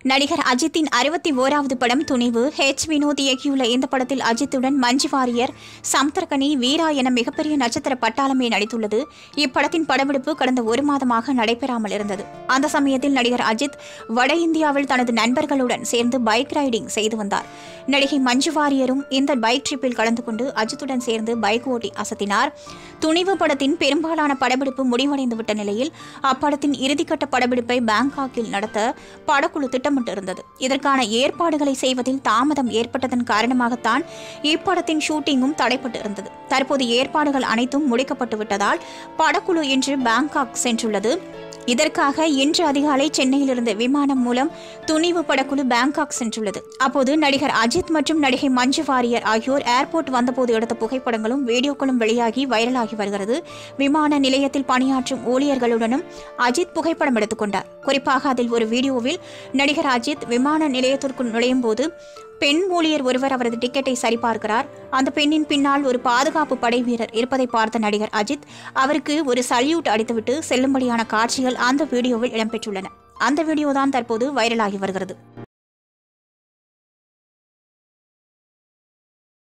நடிகர் அஜித்தின் அறுபத்தி ஓராவது படம் துணிவு ஹெச் வினோத் இயக்கியுள்ள இந்த படத்தில் அஜித்துடன் மஞ்சு வாரியர் சம்தர்கனி வீரா என மிகப்பெரிய நட்சத்திர பட்டாளமே நடித்துள்ளது இப்படத்தின் படப்பிடிப்பு கடந்த ஒரு மாதமாக நடைபெறாமல் இருந்தது அந்த சமயத்தில் நடிகர் அஜித் வட இந்தியாவில் தனது நண்பர்களுடன் சேர்ந்து பைக் ரைடிங் செய்து வந்தார் நடிகை மஞ்சு வாரியரும் இந்த பைக் ட்ரிப்பில் கலந்து கொண்டு அஜித்துடன் சேர்ந்து பைக் ஓட்டி அசத்தினார் துணிவு படத்தின் பெரும்பாலான படப்பிடிப்பு முடிவடைந்துவிட்ட நிலையில் அப்படத்தின் இறுதிக்கட்ட படப்பிடிப்பை பாங்காக்கில் நடத்த படக்குழு திட்டமிட்டிருந்தது இதற்கான ஏற்பாடுகளை செய்வதில் தாமதம் ஏற்பட்டதன் காரணமாகத்தான் இப்படத்தின் ஷூட்டிங்கும் தடைப்பட்டு இருந்தது தற்போது ஏற்பாடுகள் அனைத்தும் முடிக்கப்பட்டு விட்டதால் படக்குழு இன்று பாங்காக் சென்றுள்ளது இதற்காக இன்று அதிகாலை சென்னையிலிருந்து விமானம் மூலம் துணிவு படக்குழு பாங்காக் சென்றுள்ளது அப்போது நடிகர் அஜித் மற்றும் நடிகை மஞ்சு வாரியர் ஆகியோர் ஏர்போர்ட் வந்தபோது எடுத்த புகைப்படங்களும் வீடியோக்களும் வெளியாகி வைரலாகி வருகிறது விமான நிலையத்தில் பணியாற்றும் ஊழியர்களுடனும் அஜித் புகைப்படம் எடுத்துக்கொண்டார் குறிப்பாக அதில் ஒரு வீடியோவில் நடிகர் அஜித் விமான நிலையத்திற்குள் நுழையும் போது பெண் ஊழியர் ஒருவர் அவரது டிக்கெட்டை சரிபார்க்கிறார் அந்த பெண்ணின் பின்னால் ஒரு பாதுகாப்பு படை வீரர் இருப்பதை பார்த்த நடிகர் அஜித் அவருக்கு ஒரு சல்யூட் அடித்துவிட்டு செல்லும்படியான காட்சிகள் அந்த வீடியோவில் இடம்பெற்றுள்ளன அந்த வீடியோ தான் தற்போது வைரலாகி வருகிறது